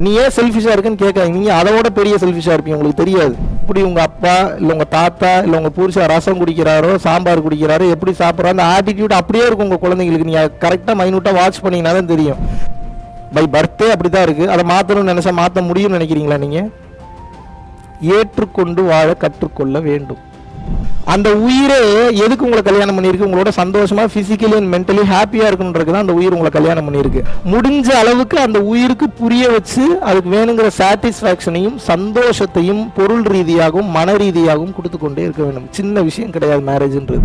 நீ ஏன் செல்ஃபிஷா இருக்குன்னு கேட்காதீங்க நீங்க அதோட பெரிய செல்ஃபிஷா இருப்பீங்க உங்களுக்கு தெரியாது இப்படி உங்க அப்பா இல்ல உங்க தாத்தா இல்ல உங்க புருஷன் ரசம் குடிக்கிறாரோ சாம்பார் குடிக்கிறாரோ எப்படி சாப்பிட்றோ அந்த ஆட்டிடியூட் அப்படியே இருக்கும் உங்க குழந்தைங்களுக்கு நீங்க கரெக்டா மைனூட்டா வாட்ச் பண்ணீங்கன்னா தான் தெரியும் பை பர்த்டே அப்படிதான் இருக்கு அதை மாத்தணும்னு நினைச்சா மாத்த முடியும்னு நினைக்கிறீங்களா நீங்க ஏற்றுக்கொண்டு வாழ கற்றுக்கொள்ள வேண்டும் அந்த உயிரே எதுக்கு உங்களை கல்யாணம் பண்ணியிருக்கு உங்களோட சந்தோஷமா பிசிக்கலி அண்ட் மென்டலி ஹாப்பியா இருக்கணுன்றதுக்கு தான் அந்த உயிர் உங்களை கல்யாணம் பண்ணியிருக்கு முடிஞ்ச அளவுக்கு அந்த உயிருக்கு புரிய வச்சு அதுக்கு வேணுங்கிற சாட்டிஸ்ஃபேக்ஷனையும் சந்தோஷத்தையும் பொருள் ரீதியாகவும் மன ரீதியாகவும் கொடுத்து கொண்டே இருக்க வேண்டும் சின்ன விஷயம் கிடையாது மேரேஜ்ன்றது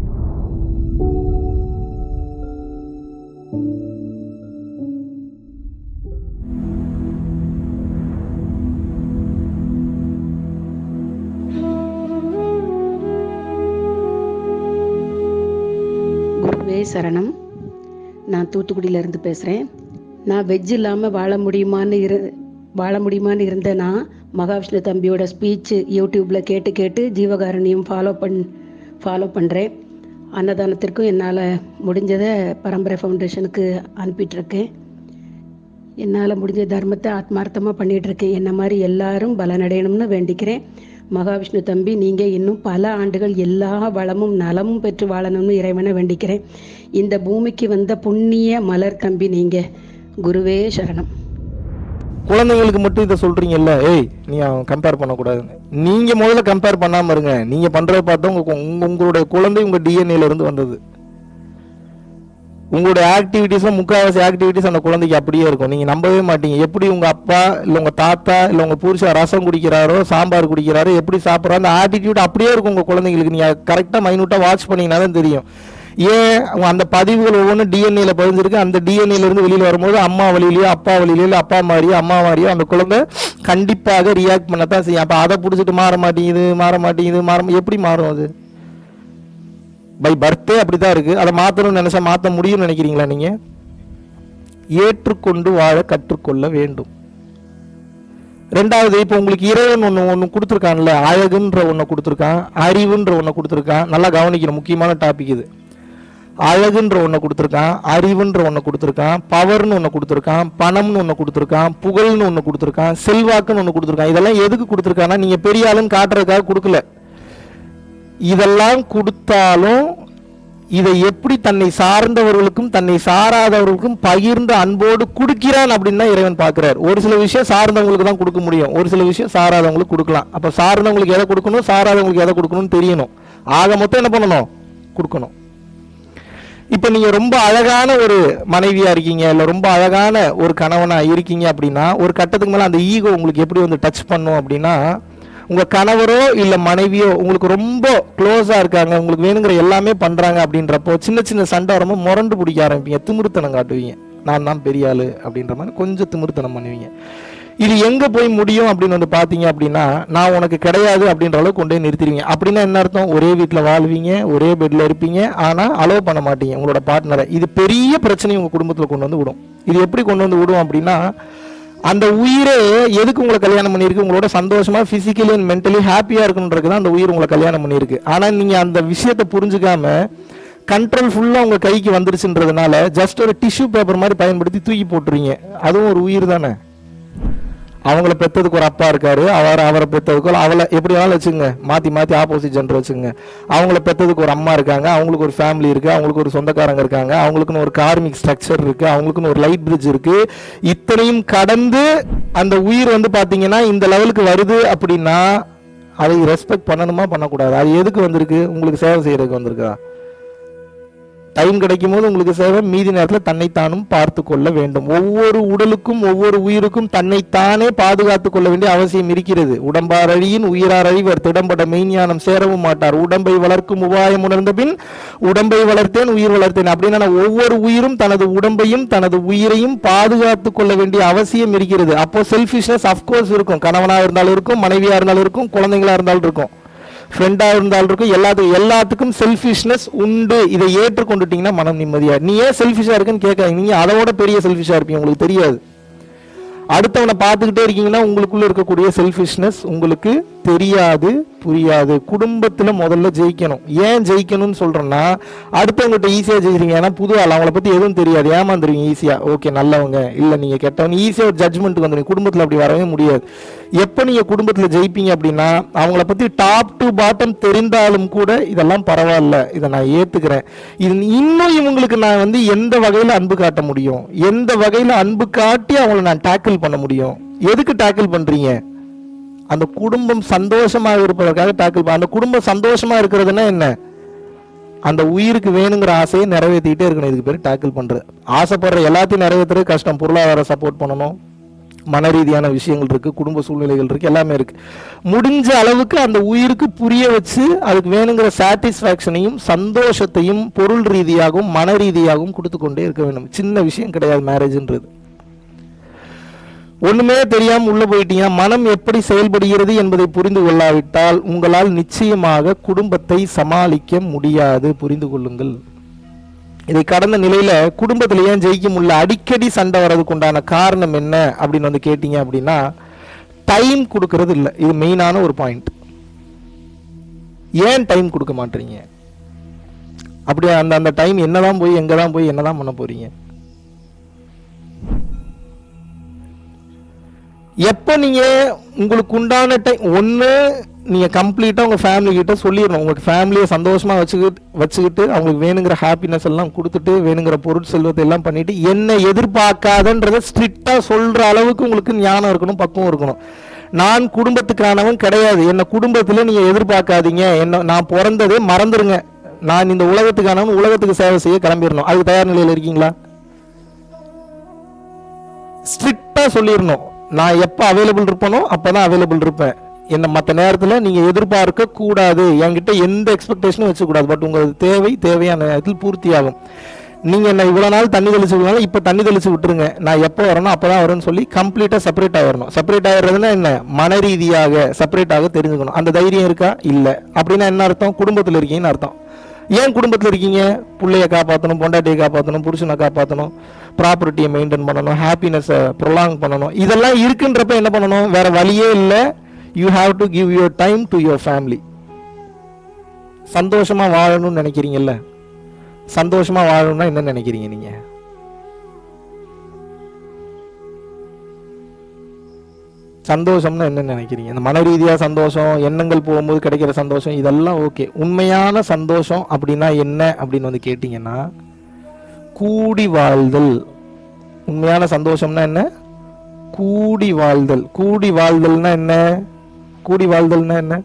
குருவே சரணம் நான் தூத்துக்குடியிலேருந்து பேசுகிறேன் நான் வெஜ் இல்லாமல் வாழ முடியுமான்னு இரு வாழ முடியுமான்னு இருந்த நான் மகாவிஷ்ணு தம்பியோட ஸ்பீச்சு யூடியூப்பில் கேட்டு கேட்டு ஜீவகாரணியம் ஃபாலோ பண் ஃபாலோ பண்ணுறேன் அன்னதானத்திற்கும் என்னால் முடிஞ்சதை பரம்பரை ஃபவுண்டேஷனுக்கு அனுப்பிட்டுருக்கேன் என்னால் முடிஞ்ச தர்மத்தை ஆத்மார்த்தமாக பண்ணிட்டு இருக்கேன் என்ன மாதிரி எல்லாரும் பலனடையணும்னு வேண்டிக்கிறேன் மகாவிஷ்ணு தம்பி நீங்கள் இன்னும் பல ஆண்டுகள் எல்லா வளமும் நலமும் பெற்று வாழணும்னு இறைவனை வேண்டிக்கிறேன் இந்த பூமிக்கு வந்த புண்ணிய மலர் தம்பி நீங்கள் குருவே சரணம் குழந்தைங்களுக்கு மட்டும் இதை சொல்றீங்கல்ல ஏய் நீ கம்பேர் பண்ணக்கூடாதுன்னு நீங்க முதல்ல கம்பேர் பண்ணாம இருங்க நீங்க பண்றத பார்த்தா உங்க உங்க- உங்களுடைய குழந்தை உங்க டிஎன்ஏல இருந்து வந்தது உங்களுடைய ஆக்டிவிட்டிஸும் முக்கால்வாசி ஆக்டிவிட்டிஸ் அந்த குழந்தைக்கு அப்படியே இருக்கும் நீங்க நம்பவே மாட்டீங்க எப்படி உங்க அப்பா இல்ல உங்க தாத்தா இல்ல உங்க புருஷன் ரசம் குடிக்கிறாரோ சாம்பார் குடிக்கிறாரோ எப்படி சாப்பிட்றோ அந்த ஆட்டிடியூட் அப்படியே இருக்கும் உங்க குழந்தைங்களுக்கு நீங்க கரெக்டா மைனூட்டா வாட்ச் பண்ணீங்கன்னா தான் தெரியும் ஏன் அவங்க அந்த பதிவுகள் ஒவ்வொன்றும் டிஎன்ஏல பதிஞ்சிருக்கு அந்த டிஎன்ஏல இருந்து வெளியில வரும்போது அம்மா வழியிலயோ அப்பா வழியிலயோ இல்ல அப்பா மாதிரியோ அம்மா மாதிரியோ அந்த குழந்தை கண்டிப்பாக ரியாக்ட் பண்ணத்தான் செய்யும் அப்ப அதை பிடிச்சிட்டு மாற மாட்டேங்குது மாற மாட்டேங்குது மாற எப்படி மாறும் அது பை பர்த்டே அப்படிதான் இருக்கு அதை மாத்தணும்னு நினைச்சா மாத்த முடியும்னு நினைக்கிறீங்களா நீங்க ஏற்றுக்கொண்டு வாழ கற்றுக்கொள்ள வேண்டும் ரெண்டாவது இப்போ உங்களுக்கு இறைவன் ஒன்று ஒன்று கொடுத்துருக்கான்ல அழகுன்ற ஒன்று கொடுத்துருக்கான் அறிவுன்ற ஒன்று கொடுத்துருக்கான் நல்லா கவனிக்கணும் முக்கியமான டாபிக் இது அழகுன்ற ஒன்று கொடுத்துருக்கான் அறிவுன்ற ஒன்று கொடுத்துருக்கான் பவர்னு ஒன்று கொடுத்துருக்கான் பணம்னு ஒன்று கொடுத்துருக்கான் புகழ்னு ஒன்று கொடுத்துருக்கான் செல்வாக்குன்னு ஒன்று கொடுத்துருக்கான் இதெல்லாம் எதுக்கு கொடுத்துருக்கான்னா நீங்கள் பெரிய ஆளுன்னு காட்டுறதுக்காக கொடுக்கல இதெல்லாம் கொடுத்தாலும் இதை எப்படி தன்னை சார்ந்தவர்களுக்கும் தன்னை சாராதவர்களுக்கும் பகிர்ந்த அன்போடு கொடுக்கிறான் அப்படின்னு தான் இறைவன் பார்க்கிறார் ஒரு சில விஷயம் சார்ந்தவங்களுக்கு தான் கொடுக்க முடியும் ஒரு சில விஷயம் சாராதவங்களுக்கு கொடுக்கலாம் அப்ப சார்ந்தவங்களுக்கு எதை கொடுக்கணும் சாராதவங்களுக்கு எதை கொடுக்கணும்னு தெரியணும் ஆக மொத்தம் என்ன பண்ணணும் கொடுக்கணும் இப்ப நீங்க ரொம்ப அழகான ஒரு மனைவியா இருக்கீங்க இல்ல ரொம்ப அழகான ஒரு கணவனா இருக்கீங்க அப்படின்னா ஒரு கட்டத்துக்கு மேல அந்த ஈகோ உங்களுக்கு எப்படி வந்து டச் பண்ணும் அப்படின்னா உங்க கணவரோ இல்ல மனைவியோ உங்களுக்கு ரொம்ப க்ளோஸா இருக்காங்க உங்களுக்கு வேணுங்கிற எல்லாமே பண்றாங்க அப்படின்றப்போ சின்ன சின்ன சண்டை வரும்போது முரண்டு பிடிக்க ஆரம்பிப்பீங்க திமிருத்தனம் காட்டுவீங்க நான் தான் பெரிய ஆளு அப்படின்ற மாதிரி கொஞ்சம் திமிருத்தனம் பண்ணுவீங்க இது எங்க போய் முடியும் அப்படின்னு வந்து பாத்தீங்க அப்படின்னா நான் உனக்கு கிடையாது அப்படின்ற அளவுக்கு கொண்டு போய் நிறுத்திடுவீங்க அப்படின்னா என்ன அர்த்தம் ஒரே வீட்ல வாழ்வீங்க ஒரே பெட்ல இருப்பீங்க ஆனா அலோவ் பண்ண மாட்டீங்க உங்களோட பார்ட்னரை இது பெரிய பிரச்சனையை உங்க குடும்பத்துல கொண்டு வந்து விடும் இது எப்படி கொண்டு வந்து விடும் அப்படின்னா அந்த உயிரே எதுக்கு உங்களை கல்யாணம் பண்ணியிருக்கு உங்களோட சந்தோஷமா பிசிக்கலி அண்ட் மென்டலி ஹாப்பியா இருக்கணுன்றது தான் அந்த உயிர் உங்களை கல்யாணம் பண்ணியிருக்கு ஆனா நீங்க அந்த விஷயத்தை புரிஞ்சுக்காம கண்ட்ரோல் ஃபுல்லா உங்க கைக்கு வந்துருச்சுன்றதுனால ஜஸ்ட் ஒரு டிஷ்யூ பேப்பர் மாதிரி பயன்படுத்தி தூக்கி போட்டுறீங்க அதுவும் ஒரு உயிர் தானே அவங்கள பெத்ததுக்கு ஒரு அப்பா இருக்காரு அவர் அவரை பெத்ததுக்கு ஒரு அவளை எப்படி வேணாலும் வச்சுங்க மாத்தி மாத்தி ஆப்போசிட் ஜெண்டர் வச்சுங்க அவங்கள பெத்ததுக்கு ஒரு அம்மா இருக்காங்க அவங்களுக்கு ஒரு ஃபேமிலி இருக்கு அவங்களுக்கு ஒரு சொந்தக்காரங்க இருக்காங்க அவங்களுக்குன்னு ஒரு கார்மிக் ஸ்ட்ரக்சர் இருக்கு அவங்களுக்குன்னு ஒரு லைட் பிரிட்ஜ் இருக்கு இத்தனையும் கடந்து அந்த உயிர் வந்து பாத்தீங்கன்னா இந்த லெவலுக்கு வருது அப்படின்னா அதை ரெஸ்பெக்ட் பண்ணணுமா பண்ணக்கூடாது அது எதுக்கு வந்திருக்கு உங்களுக்கு சேவை செய்யறதுக்கு வந்திருக்கா டைம் கிடைக்கும் போது உங்களுக்கு சேவை மீதி நேரத்தில் தன்னைத்தானும் பார்த்து கொள்ள வேண்டும் ஒவ்வொரு உடலுக்கும் ஒவ்வொரு உயிருக்கும் தன்னைத்தானே பாதுகாத்து கொள்ள வேண்டிய அவசியம் இருக்கிறது உடம்பார் அழியின் உயிரார் அழிவர் திடம்பட மெய்ஞானம் சேரவும் மாட்டார் உடம்பை வளர்க்கும் உபாயம் உணர்ந்த பின் உடம்பை வளர்த்தேன் உயிர் வளர்த்தேன் அப்படின்னா ஒவ்வொரு உயிரும் தனது உடம்பையும் தனது உயிரையும் பாதுகாத்து கொள்ள வேண்டிய அவசியம் இருக்கிறது அப்போ செல்ஃபிஷ்னஸ் அஃப்கோர்ஸ் இருக்கும் கணவனா இருந்தாலும் இருக்கும் மனைவியா இருந்தாலும் இருக்கும் குழந்தைங்களா இருந்தாலும் இருக்கும் ஃப்ரெண்டா இருந்தாலும் இருக்கும் எல்லாத்துக்கும் எல்லாத்துக்கும் செல்ஃபிஷ்னஸ் உண்டு இதை ஏற்றுக்கொண்டுட்டீங்கன்னா மனம் நிம்மதியா நீ ஏன் செல்ஃபிஷா இருக்குன்னு கேட்காதீங்க நீங்க அதோட பெரிய செல்ஃபிஷா இருப்பீங்க உங்களுக்கு தெரியாது அடுத்தவனை பார்த்துக்கிட்டே இருக்கீங்கன்னா உங்களுக்குள்ள இருக்கக்கூடிய செல்ஃபிஷ்னஸ் உங்களுக்கு தெரியாது புரியாது குடும்பத்துல முதல்ல ஜெயிக்கணும் ஏன் ஜெயிக்கணும்னு சொல்றேன்னா அடுத்தவங்ககிட்ட ஈஸியா ஜெயிக்கிறீங்க ஏன்னா புது ஆள் அவங்கள பத்தி எதுவும் தெரியாது ஏமாந்துருவீங்க ஈஸியா ஓகே நல்லவங்க இல்ல நீங்க கெட்டவங்க ஈஸியா ஒரு ஜட்மெண்ட்டுக்கு வந்துருங்க குடும்பத்துல அப்படி வரவே முடியாது எப்ப நீங்க குடும்பத்துல ஜெயிப்பீங்க அப்படின்னா அவங்கள பத்தி டாப் டு பாட்டம் தெரிந்தாலும் கூட இதெல்லாம் பரவாயில்ல இதை நான் ஏத்துக்கிறேன் இது இன்னும் இவங்களுக்கு நான் வந்து எந்த வகையில அன்பு காட்ட முடியும் எந்த வகையில அன்பு காட்டி அவங்கள நான் டேக்கிள் பண்ண முடியும் எதுக்கு டேக்கிள் பண்றீங்க அந்த குடும்பம் சந்தோஷமாக இருப்பதற்காக டேக்கிள் அந்த குடும்பம் சந்தோஷமா இருக்கிறதுனா என்ன அந்த உயிருக்கு வேணுங்கிற ஆசையை நிறைவேற்றிக்கிட்டே இருக்கணும் இதுக்கு பேர் டேக்கிள் பண்றது ஆசைப்படுற எல்லாத்தையும் நிறைவேற்றுறது கஷ்டம் பொருளாதார சப்போர்ட் பண்ணணும் மன ரீதியான விஷயங்கள் இருக்கு குடும்ப சூழ்நிலைகள் இருக்கு எல்லாமே இருக்கு முடிஞ்ச அளவுக்கு அந்த உயிருக்கு புரிய வச்சு அதுக்கு வேணுங்கிற சாட்டிஸ்ஃபேக்ஷனையும் சந்தோஷத்தையும் பொருள் ரீதியாகவும் மன ரீதியாகவும் கொடுத்து கொண்டே இருக்க வேண்டும் சின்ன விஷயம் கிடையாது மேரேஜ்ன்றது ஒண்ணுமே தெரியாம உள்ள போயிட்டீங்க மனம் எப்படி செயல்படுகிறது என்பதை புரிந்து கொள்ளாவிட்டால் உங்களால் நிச்சயமாக குடும்பத்தை சமாளிக்க முடியாது புரிந்து கொள்ளுங்கள் இதை கடந்த நிலையில குடும்பத்துல ஏன் ஜெயிக்க முடியல அடிக்கடி சண்டை வர்றதுக்கு உண்டான காரணம் என்ன அப்படின்னு வந்து கேட்டீங்க அப்படின்னா டைம் கொடுக்கறது இல்லை இது மெயினான ஒரு பாயிண்ட் ஏன் டைம் கொடுக்க மாட்டீங்க அப்படி அந்த அந்த டைம் என்னதான் போய் எங்க தான் போய் என்னதான் பண்ண போறீங்க எப்போ நீங்க உங்களுக்கு உண்டான டைம் ஒன்று நீங்க கம்ப்ளீட்டா உங்க ஃபேமிலி கிட்ட சொல்லிடணும் உங்களுக்கு ஃபேமிலியை சந்தோஷமா வச்சுக்கிட்டு வச்சுக்கிட்டு அவங்களுக்கு வேணுங்கிற ஹாப்பினஸ் எல்லாம் கொடுத்துட்டு வேணுங்கிற பொருள் செல்வத்தை எல்லாம் பண்ணிட்டு என்ன எதிர்பார்க்காதன்றதை ஸ்ட்ரிக்டா சொல்ற அளவுக்கு உங்களுக்கு ஞானம் இருக்கணும் பக்குவம் இருக்கணும் நான் குடும்பத்துக்கானவன் கிடையாது என்ன குடும்பத்துல நீங்க எதிர்பார்க்காதீங்க என்ன நான் பிறந்ததே மறந்துருங்க நான் இந்த உலகத்துக்கானவன் உலகத்துக்கு சேவை செய்ய கிளம்பிடணும் அதுக்கு தயார் நிலையில் இருக்கீங்களா ஸ்ட்ரிக்டா சொல்லிடணும் நான் எப்போ அவைலபிள் இருப்பனோ அப்பதான் அவைலபிள் இருப்பேன் என்ன மற்ற நேரத்தில் நீங்க எதிர்பார்க்க கூடாது என்கிட்ட எந்த எக்ஸ்பெக்டேஷனும் வச்சுக்கூடாது பட் உங்களுக்கு தேவை தேவையான நேரத்தில் பூர்த்தி ஆகும் நீங்க என்ன இவ்வளவு நாள் தண்ணி தெளிச்சு விடலாம் இப்போ தண்ணி தெளிச்சு விட்டுருங்க நான் எப்போ வரணும் அப்பதான் வரேன்னு சொல்லி கம்ப்ளீட்டா செப்பரேட் ஆகிடணும் செப்பரேட் ஆகிறதுனா என்ன மன ரீதியாக செப்பரேட் ஆக தெரிஞ்சுக்கணும் அந்த தைரியம் இருக்கா இல்லை அப்படின்னா என்ன அர்த்தம் குடும்பத்தில் இருக்கீங்கன்னு அர்த்தம் ஏன் குடும்பத்தில் இருக்கீங்க பிள்ளைய காப்பாற்றணும் பொண்டாட்டியை காப்பாற்றணும் புருஷனை காப்பாற்றணும் ப்ராப்பர்ட்டியை மெயின்டைன் பண்ணணும் ஹாப்பினஸை ப்ரொலாங் பண்ணணும் இதெல்லாம் இருக்குன்றப்ப என்ன பண்ணணும் வேற வழியே இல்லை you have to give your time to your family சந்தோஷமா வாழணும்னு நினைக்கிறீங்கல்ல சந்தோஷமா வாழணும்னா என்ன நினைக்கிறீங்க நீங்க சந்தோஷம்னா என்ன நினைக்கிறீங்க இந்த மன ரீதியா சந்தோஷம் எண்ணங்கள் போகும்போது கிடைக்கிற சந்தோஷம் இதெல்லாம் ஓகே உண்மையான சந்தோஷம் அப்படின்னா என்ன அப்படின்னு வந்து கேட்டிங்கன்னா கூடி வாழ்தல் உண்மையான சந்தோஷம்னா என்ன கூடி வாழ்தல் கூடி வாழ்தல்னா என்ன கூடி வாழ்தல்னா என்ன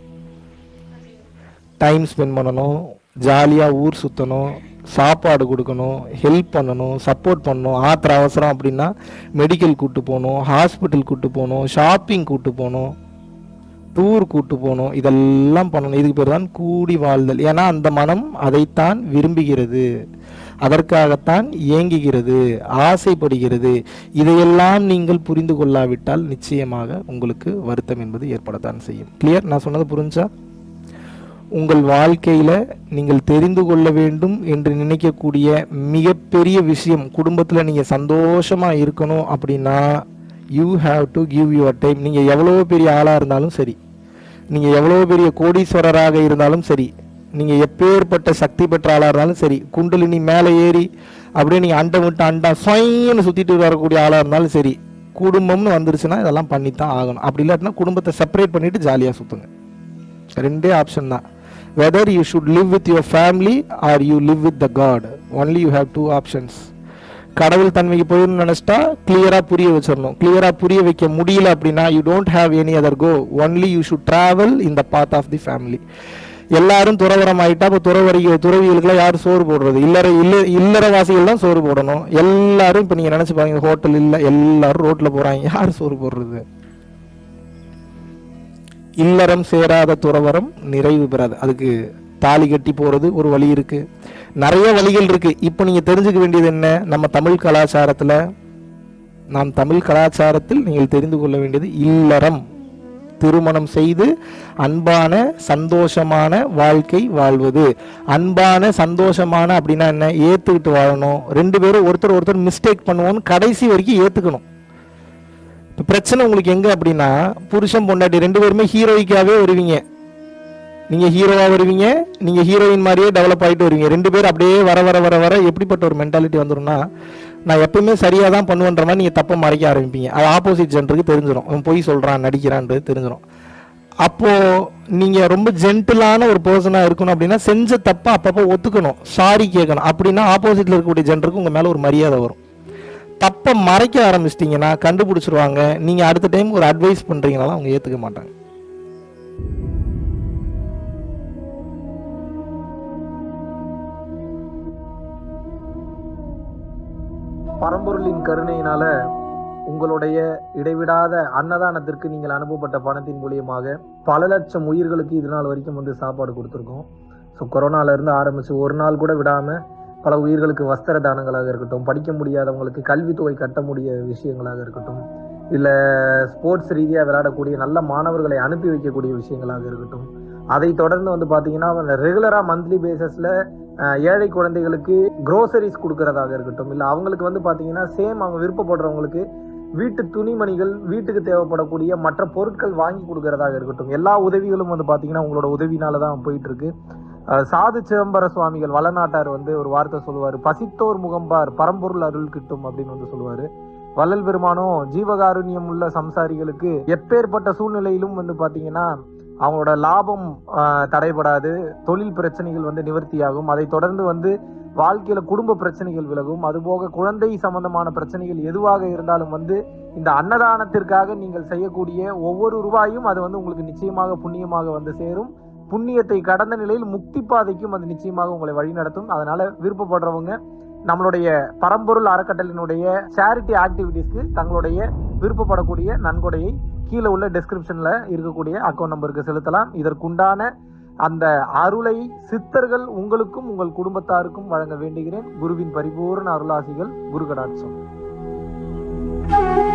டைம் ஸ்பெண்ட் பண்ணணும் ஜாலியாக ஊர் சுற்றணும் சாப்பாடு கொடுக்கணும் ஹெல்ப் பண்ணணும் சப்போர்ட் பண்ணணும் ஆத்திர அவசரம் அப்படின்னா மெடிக்கல் கூட்டு போகணும் ஹாஸ்பிட்டல் கூட்டு போகணும் ஷாப்பிங் கூட்டு போகணும் டூர் கூட்டு போகணும் இதெல்லாம் பண்ணணும் இதுக்கு பேர் தான் கூடி வாழ்தல் ஏன்னா அந்த மனம் அதைத்தான் விரும்புகிறது அதற்காகத்தான் ஏங்குகிறது ஆசைப்படுகிறது இதையெல்லாம் நீங்கள் புரிந்து கொள்ளாவிட்டால் நிச்சயமாக உங்களுக்கு வருத்தம் என்பது ஏற்படத்தான் செய்யும் கிளியர் நான் சொன்னது புரிஞ்சா உங்கள் வாழ்க்கையில நீங்கள் தெரிந்து கொள்ள வேண்டும் என்று நினைக்கக்கூடிய மிகப்பெரிய விஷயம் குடும்பத்துல நீங்க சந்தோஷமா இருக்கணும் அப்படின்னா you have to give your time நீங்க எவ்வளவு பெரிய ஆளா இருந்தாலும் சரி நீங்க எவ்வளவு பெரிய கோடீஸ்வரராக இருந்தாலும் சரி நீங்க எப்பேற்பட்ட சக்தி பெற்ற ஆளா இருந்தாலும் சரி குண்டலினி மேலே ஏறி அப்படியே நீங்க அண்டம் விட்டு அண்டா சொயின்னு சுத்திட்டு வரக்கூடிய ஆளா இருந்தாலும் சரி குடும்பம்னு வந்துருச்சுன்னா இதெல்லாம் பண்ணித்தான் ஆகணும் அப்படி இல்லாட்டினா குடும்பத்தை செப்பரேட் பண்ணிட்டு ஜாலியா சுத்துங்க ரெண்டே ஆப்ஷன் தான் whether you should live with your family or you live with the god only you have two options கடவுள் தன்மைக்கு போயிடணும்னு நினச்சிட்டா கிளியராக புரிய வச்சிடணும் கிளியராக புரிய வைக்க முடியல அப்படின்னா you don't have any other go only you should travel in the path of the family எல்லாரும் துறவரம் ஆயிட்டா இப்போ துறவரி துறவிகளுக்குலாம் யார் சோறு போடுறது இல்லற இல்ல இல்லறவாசிகள் தான் சோறு போடணும் எல்லாரும் இப்போ நீங்கள் நினச்சி பாருங்க ஹோட்டல் இல்லை எல்லாரும் ரோட்டில் போகிறாங்க யார் சோறு போடுறது இல்லறம் சேராத துறவரம் நிறைவு பெறாது அதுக்கு தாலி கட்டி போறது ஒரு வழி இருக்கு நிறைய வழிகள் இருக்கு இப்போ நீங்க தெரிஞ்சுக்க வேண்டியது என்ன நம்ம தமிழ் கலாச்சாரத்துல நாம் தமிழ் கலாச்சாரத்தில் நீங்கள் தெரிந்து கொள்ள வேண்டியது இல்லறம் திருமணம் செய்து அன்பான சந்தோஷமான வாழ்க்கை வாழ்வது அன்பான சந்தோஷமான அப்படின்னா என்ன ஏத்துக்கிட்டு வாழணும் ரெண்டு பேரும் ஒருத்தர் ஒருத்தர் மிஸ்டேக் பண்ணுவோம்னு கடைசி வரைக்கும் ஏத்துக்கணும் இப்போ பிரச்சனை உங்களுக்கு எங்கே அப்படின்னா புருஷன் பொண்டாட்டி ரெண்டு பேருமே ஹீரோயிக்காகவே வருவீங்க நீங்கள் ஹீரோவாக வருவீங்க நீங்கள் ஹீரோயின் மாதிரியே டெவலப் ஆகிட்டு வருவீங்க ரெண்டு பேரும் அப்படியே வர வர வர வர எப்படிப்பட்ட ஒரு மென்டாலிட்டி வந்துடும்னா நான் எப்பவுமே சரியாக தான் பண்ணுவேன்ற மாதிரி நீங்கள் தப்பை மறைக்க ஆரம்பிப்பீங்க அது ஆப்போசிட் ஜென்டருக்கு தெரிஞ்சிடும் அவன் பொய் சொல்கிறான் நடிக்கிறான்றது தெரிஞ்சிடும் அப்போது நீங்கள் ரொம்ப ஜென்டிலான ஒரு பர்சனாக இருக்கணும் அப்படின்னா செஞ்ச தப்பை அப்பப்போ ஒத்துக்கணும் சாரி கேட்கணும் அப்படின்னா ஆப்போசிட்டில் இருக்கக்கூடிய ஜென்டருக்கு உங்கள் மேலே ஒரு மரியாதை வரும் தப்பை மறைக்க ஆரம்பிச்சிட்டிங்கன்னா கண்டுபிடிச்சிருவாங்க நீங்கள் அடுத்த டைம் ஒரு அட்வைஸ் பண்ணுறீங்கனாலும் அவங்க ஏற்றுக்க மாட்டாங்க பரம்பொருளின் கருணையினால உங்களுடைய இடைவிடாத அன்னதானத்திற்கு நீங்கள் அனுப்பப்பட்ட பணத்தின் மூலியமாக பல லட்சம் உயிர்களுக்கு இது நாள் வரைக்கும் வந்து சாப்பாடு கொடுத்துருக்கோம் ஸோ கொரோனால இருந்து ஆரம்பிச்சு ஒரு நாள் கூட விடாம பல உயிர்களுக்கு வஸ்திர தானங்களாக இருக்கட்டும் படிக்க முடியாதவங்களுக்கு கல்வித்தொகை கட்ட முடிய விஷயங்களாக இருக்கட்டும் இல்லை ஸ்போர்ட்ஸ் ரீதியாக விளையாடக்கூடிய நல்ல மாணவர்களை அனுப்பி வைக்கக்கூடிய விஷயங்களாக இருக்கட்டும் அதை தொடர்ந்து வந்து பார்த்தீங்கன்னா ரெகுலராக மந்த்லி பேசிஸில் ஏழை குழந்தைகளுக்கு க்ரோசரிஸ் கொடுக்கறதாக இருக்கட்டும் இல்லை அவங்களுக்கு வந்து பார்த்தீங்கன்னா சேம் அவங்க விருப்பப்படுறவங்களுக்கு வீட்டு துணிமணிகள் வீட்டுக்கு தேவைப்படக்கூடிய மற்ற பொருட்கள் வாங்கி கொடுக்கறதாக இருக்கட்டும் எல்லா உதவிகளும் வந்து பார்த்தீங்கன்னா உங்களோட உதவினால தான் போயிட்டு இருக்கு அஹ் சாது சிதம்பர சுவாமிகள் வளநாட்டார் வந்து ஒரு வார்த்தை சொல்லுவார் பசித்தோர் முகம்பார் பரம்பொருள் அருள் கிட்டும் அப்படின்னு வந்து சொல்லுவாரு வள்ளல் பெருமானும் ஜீவகாருண்யம் உள்ள சம்சாரிகளுக்கு எப்பேற்பட்ட சூழ்நிலையிலும் வந்து பாத்தீங்கன்னா அவங்களோட லாபம் ஆஹ், தடைபடாது தொழில் பிரச்சனைகள் வந்து நிவர்த்தியாகும் அதை தொடர்ந்து வந்து வாழ்க்கையில குடும்ப பிரச்சனைகள் விலகும் அதுபோக குழந்தை சம்பந்தமான பிரச்சனைகள் எதுவாக இருந்தாலும் வந்து இந்த அன்னதானத்திற்காக நீங்கள் செய்யக்கூடிய ஒவ்வொரு ரூபாயும் அது வந்து உங்களுக்கு நிச்சயமாக புண்ணியமாக வந்து சேரும் புண்ணியத்தை கடந்த நிலையில் முக்தி பாதைக்கும் அது நிச்சயமாக உங்களை வழிநடத்தும் அதனால விருப்பப்படுறவங்க நம்மளுடைய பரம்பொருள் அறக்கட்டளினுடைய சேரிட்டி ஆக்டிவிட்டீஸ்க்கு தங்களுடைய விருப்பப்படக்கூடிய நன்கொடையை கீழே உள்ள டெஸ்கிரிப்ஷன்ல இருக்கக்கூடிய அக்கௌண்ட் நம்பருக்கு செலுத்தலாம் இதற்குண்டான அந்த அருளை சித்தர்கள் உங்களுக்கும் உங்கள் குடும்பத்தாருக்கும் வழங்க வேண்டுகிறேன் குருவின் பரிபூர்ண அருளாசிகள் குரு கடாட்சம்